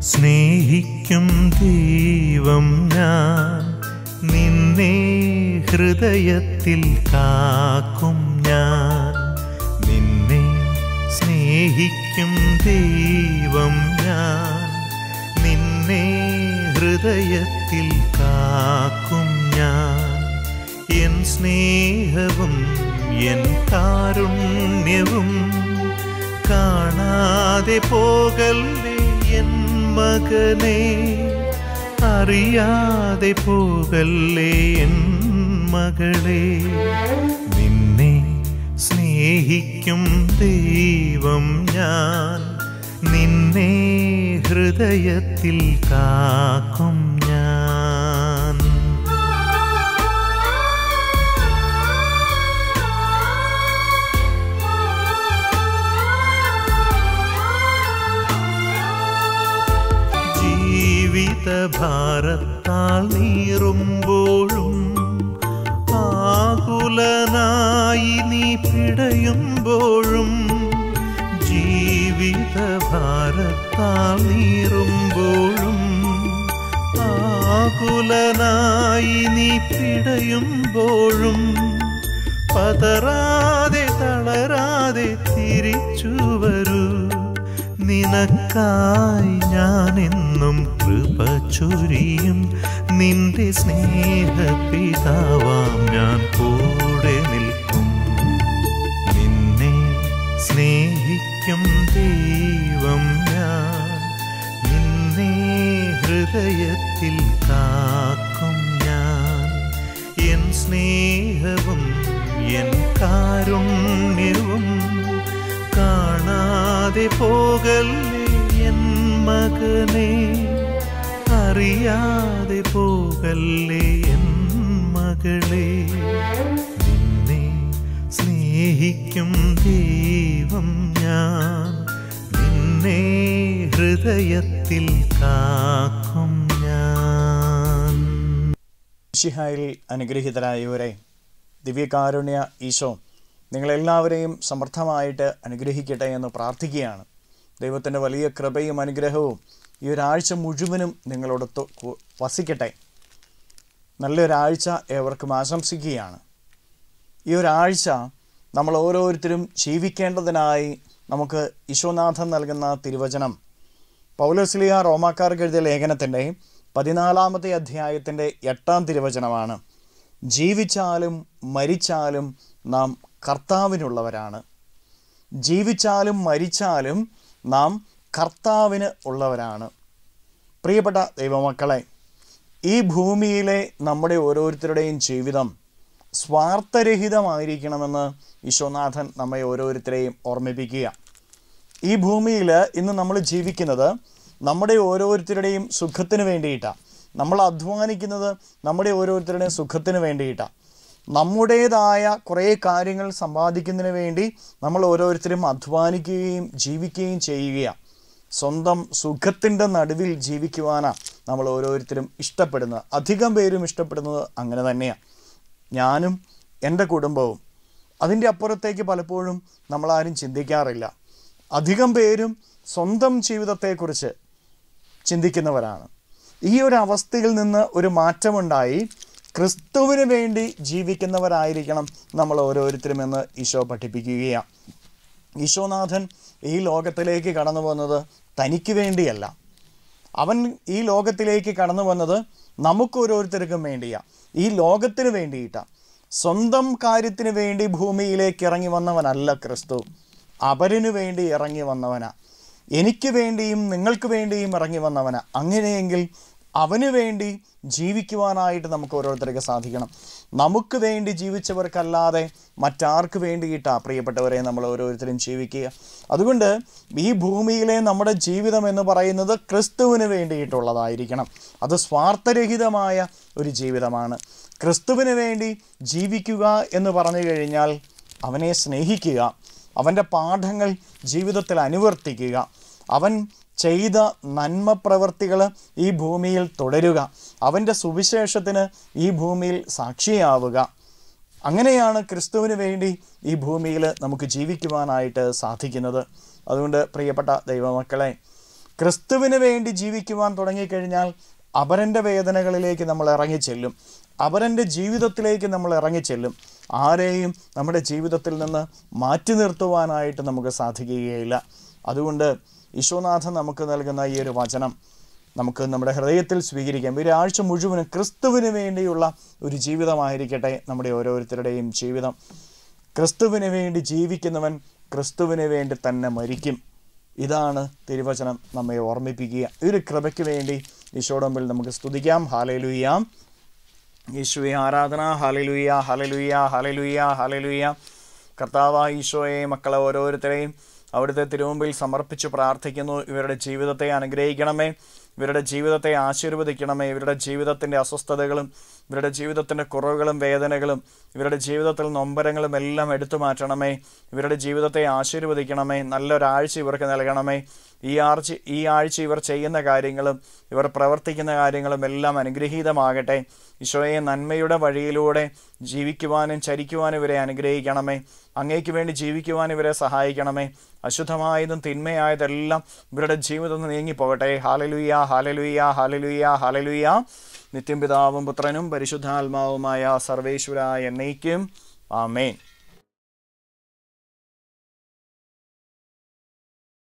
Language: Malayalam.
സ്നേഹിക്കും ദൈവം ഞാൻ നിന്നെ ഹൃദയത്തിൽ കാക്കും ഞാൻ നിന്നെ സ്നേഹിക്കും ദൈവം ഞാൻ നിന്നെ ഹൃദയത്തിൽ കാക്കും ഞാൻ എൻ സ്നേഹവും എൻ കാരുണ്യവും കാണാതെ പോകല്ലേ എൻ മകനെ അറിയാതെ പോകല്ലേ എൻ മകളെ നിന്നെ സ്നേഹിക്കും ദൈവം ഞാൻ നിന്നെ ഹൃദയത്തിൽ കാക്കും ഞാൻ ജീവിത ഭാരത്താൽ നീറുമ്പോഴും ആകുലനായി നീ പിടയുമ്പോഴും ജീവിത ഭാരത്താൽ നീറുമ്പോഴും ആകുലനായി നീ പിടയുമ്പോഴും പതറാതെ തളരാതെ തിരിച്ചു വരൂ നിനക്കായി ഞാൻ എന്നും കൃപ ചൊരിയും നിന്റെ സ്നേഹപിതാവാം ഞാൻ കൂടെ നിൽക്കും നിന്നെ സ്നേഹിക്കും ദൈവം ഞാൻ നിന്നെ ഹൃദയത്തിൽ കാക്കും ഞാൻ എൻ സ്നേഹവും എൻ കാരുണ്യവും കാണാതെ പോകല്ലേ എൻ മകനെ അറിയാതെ പോകല്ലേ എൻ മകളെ നിന്നെ സ്നേഹിക്കും ദൈവം ഞാൻ നിന്നെ ഹൃദയത്തിൽ കാക്കും ഞാൻ മിശിഹായിൽ അനുഗ്രഹീതരായവരെ ദിവ്യകാരുണ്യ ഈശോ നിങ്ങളെല്ലാവരെയും സമർത്ഥമായിട്ട് അനുഗ്രഹിക്കട്ടെ എന്ന് പ്രാർത്ഥിക്കുകയാണ് ദൈവത്തിൻ്റെ വലിയ കൃപയും അനുഗ്രഹവും ഈ ഒരാഴ്ച മുഴുവനും നിങ്ങളോടൊത്ത് കു- വസിക്കട്ടെ നല്ലൊരാഴ്ച ഏവർക്കും ആശംസിക്കുകയാണ് ഈ ഒരാഴ്ച നമ്മൾ ഓരോരുത്തരും ജീവിക്കേണ്ടതിനായി നമുക്ക് ഈശോനാഥൻ നൽകുന്ന തിരുവചനം പൗലോസ്ലിയ റോമാക്കാർക്ക് എഴുതിയ ലേഖനത്തിൻ്റെ പതിനാലാമത്തെ അധ്യായത്തിൻ്റെ എട്ടാം തിരുവചനമാണ് ജീവിച്ചാലും മരിച്ചാലും നാം കർത്താവിനുള്ളവരാണ് ജീവിച്ചാലും മരിച്ചാലും നാം കർത്താവിന് ഉള്ളവരാണ് പ്രിയപ്പെട്ട ദൈവമക്കളെ ഈ ഭൂമിയിലെ നമ്മുടെ ഓരോരുത്തരുടെയും ജീവിതം സ്വാർത്ഥരഹിതമായിരിക്കണമെന്ന് ഈശോനാഥൻ നമ്മെ ഓരോരുത്തരെയും ഓർമ്മിപ്പിക്കുക ഈ ഭൂമിയിൽ ഇന്ന് നമ്മൾ ജീവിക്കുന്നത് നമ്മുടെ ഓരോരുത്തരുടെയും സുഖത്തിന് വേണ്ടിയിട്ടാണ് നമ്മൾ അധ്വാനിക്കുന്നത് നമ്മുടെ ഓരോരുത്തരുടെയും സുഖത്തിന് വേണ്ടിയിട്ടാണ് നമ്മുടേതായ കുറേ കാര്യങ്ങൾ സമ്പാദിക്കുന്നതിന് വേണ്ടി നമ്മൾ ഓരോരുത്തരും അധ്വാനിക്കുകയും ജീവിക്കുകയും ചെയ്യുകയാണ് സ്വന്തം സുഖത്തിൻ്റെ നടുവിൽ ജീവിക്കുവാനാണ് നമ്മൾ ഓരോരുത്തരും ഇഷ്ടപ്പെടുന്നത് അധികം പേരും ഇഷ്ടപ്പെടുന്നത് അങ്ങനെ തന്നെയാണ് ഞാനും എൻ്റെ കുടുംബവും അതിൻ്റെ അപ്പുറത്തേക്ക് പലപ്പോഴും നമ്മളാരും ചിന്തിക്കാറില്ല അധികം പേരും സ്വന്തം ജീവിതത്തെക്കുറിച്ച് ചിന്തിക്കുന്നവരാണ് ഈ ഒരു അവസ്ഥയിൽ നിന്ന് ഒരു മാറ്റമുണ്ടായി ക്രിസ്തുവിന് വേണ്ടി ജീവിക്കുന്നവരായിരിക്കണം നമ്മൾ ഓരോരുത്തരും എന്ന് ഈശോ പഠിപ്പിക്കുകയാണ് ഈശോനാഥൻ ഈ ലോകത്തിലേക്ക് കടന്നു വന്നത് തനിക്ക് വേണ്ടിയല്ല അവൻ ഈ ലോകത്തിലേക്ക് കടന്നു വന്നത് നമുക്ക് ഓരോരുത്തർക്കും വേണ്ടിയാണ് ഈ ലോകത്തിന് വേണ്ടിയിട്ടാണ് സ്വന്തം കാര്യത്തിന് വേണ്ടി ഭൂമിയിലേക്ക് ഇറങ്ങി വന്നവനല്ല ക്രിസ്തു അവരിനു വേണ്ടി ഇറങ്ങി വന്നവനാ എനിക്ക് വേണ്ടിയും നിങ്ങൾക്ക് വേണ്ടിയും ഇറങ്ങി വന്നവനാ അങ്ങനെയെങ്കിൽ അവന് വേണ്ടി ജീവിക്കുവാനായിട്ട് നമുക്ക് ഓരോരുത്തർക്ക് സാധിക്കണം നമുക്ക് വേണ്ടി ജീവിച്ചവർക്കല്ലാതെ മറ്റാർക്ക് വേണ്ടിയിട്ടാ പ്രിയപ്പെട്ടവരെ നമ്മൾ ഓരോരുത്തരും ജീവിക്കുക അതുകൊണ്ട് ഈ ഭൂമിയിലെ നമ്മുടെ ജീവിതം എന്ന് പറയുന്നത് ക്രിസ്തുവിന് വേണ്ടിയിട്ടുള്ളതായിരിക്കണം അത് സ്വാർത്ഥരഹിതമായ ഒരു ജീവിതമാണ് ക്രിസ്തുവിന് വേണ്ടി ജീവിക്കുക എന്ന് പറഞ്ഞു കഴിഞ്ഞാൽ അവനെ സ്നേഹിക്കുക അവൻ്റെ പാഠങ്ങൾ ജീവിതത്തിൽ അനുവർത്തിക്കുക അവൻ ചെയ്ത നന്മ പ്രവർത്തികൾ ഈ ഭൂമിയിൽ തുടരുക അവൻ്റെ സുവിശേഷത്തിന് ഈ ഭൂമിയിൽ സാക്ഷിയാവുക അങ്ങനെയാണ് ക്രിസ്തുവിന് വേണ്ടി ഈ ഭൂമിയിൽ നമുക്ക് ജീവിക്കുവാനായിട്ട് സാധിക്കുന്നത് അതുകൊണ്ട് പ്രിയപ്പെട്ട ദൈവമക്കളെ ക്രിസ്തുവിന് വേണ്ടി ജീവിക്കുവാൻ തുടങ്ങിക്കഴിഞ്ഞാൽ അപരൻ്റെ വേദനകളിലേക്ക് നമ്മൾ ഇറങ്ങിച്ചെല്ലും അപരൻ്റെ ജീവിതത്തിലേക്ക് നമ്മൾ ഇറങ്ങിച്ചെല്ലും ആരെയും നമ്മുടെ ജീവിതത്തിൽ നിന്ന് മാറ്റി നിർത്തുവാനായിട്ട് നമുക്ക് സാധിക്കുകയില്ല അതുകൊണ്ട് ഈശോനാഥൻ നമുക്ക് നൽകുന്ന ഈ ഒരു വചനം നമുക്ക് നമ്മുടെ ഹൃദയത്തിൽ സ്വീകരിക്കാം ഒരു ആഴ്ച മുഴുവനും ക്രിസ്തുവിന് വേണ്ടിയുള്ള ഒരു ജീവിതമായിരിക്കട്ടെ നമ്മുടെ ഓരോരുത്തരുടെയും ജീവിതം ക്രിസ്തുവിന് വേണ്ടി ജീവിക്കുന്നവൻ ക്രിസ്തുവിന് വേണ്ടി തന്നെ മരിക്കും ഇതാണ് തിരുവചനം നമ്മെ ഓർമ്മിപ്പിക്കുക ഈ ഒരു കൃപയ്ക്ക് വേണ്ടി ഈശോയുടെ മുമ്പിൽ നമുക്ക് സ്തുതിക്കാം ഹാലയിലുയ്യാം യേശുവെ ആരാധന ഹലലുയ ഹലലുയ ഹലലുയ ഹലലുയ കർത്താവ ഈശോയെ മക്കളെ ഓരോരുത്തരെയും അവിടുത്തെ തിരുമുമ്പിൽ സമർപ്പിച്ച് പ്രാർത്ഥിക്കുന്നു ഇവരുടെ ജീവിതത്തെ അനുഗ്രഹിക്കണമേ ഇവരുടെ ജീവിതത്തെ ആശീർവദിക്കണമേ ഇവരുടെ ജീവിതത്തിൻ്റെ അസ്വസ്ഥതകളും ഇവരുടെ ജീവിതത്തിൻ്റെ കുറവുകളും വേദനകളും ഇവരുടെ ജീവിതത്തിൽ നൊമ്പരങ്ങളും എല്ലാം എടുത്തു മാറ്റണമേ ഇവരുടെ ജീവിതത്തെ ആശീർവദിക്കണമേ നല്ലൊരാഴ്ച ഇവർക്ക് നൽകണമേ ഈ ആഴ്ച ഈ ആഴ്ച ഇവർ ചെയ്യുന്ന കാര്യങ്ങളും ഇവർ പ്രവർത്തിക്കുന്ന കാര്യങ്ങളും എല്ലാം അനുഗ്രഹീതമാകട്ടെ ഈശോയെ നന്മയുടെ വഴിയിലൂടെ ജീവിക്കുവാനും ചരിക്കുവാനും ഇവരെ അനുഗ്രഹിക്കണമേ അങ്ങേക്ക് വേണ്ടി ജീവിക്കുവാൻ ഇവരെ സഹായിക്കണമേ അശുദ്ധമായതും തിന്മയായതെല്ലാം ഇവരുടെ ജീവിതം നീങ്ങിപ്പോകട്ടെ ഹാലലുയ്യ ഹാലലുയ്യ ഹാലലുയ്യ ഹാലലുയ്യ നിത്യം പിതാവും പുത്രനും പരിശുദ്ധാത്മാവുമായ സർവേശ്വര എന്നേക്കും ആമേൻ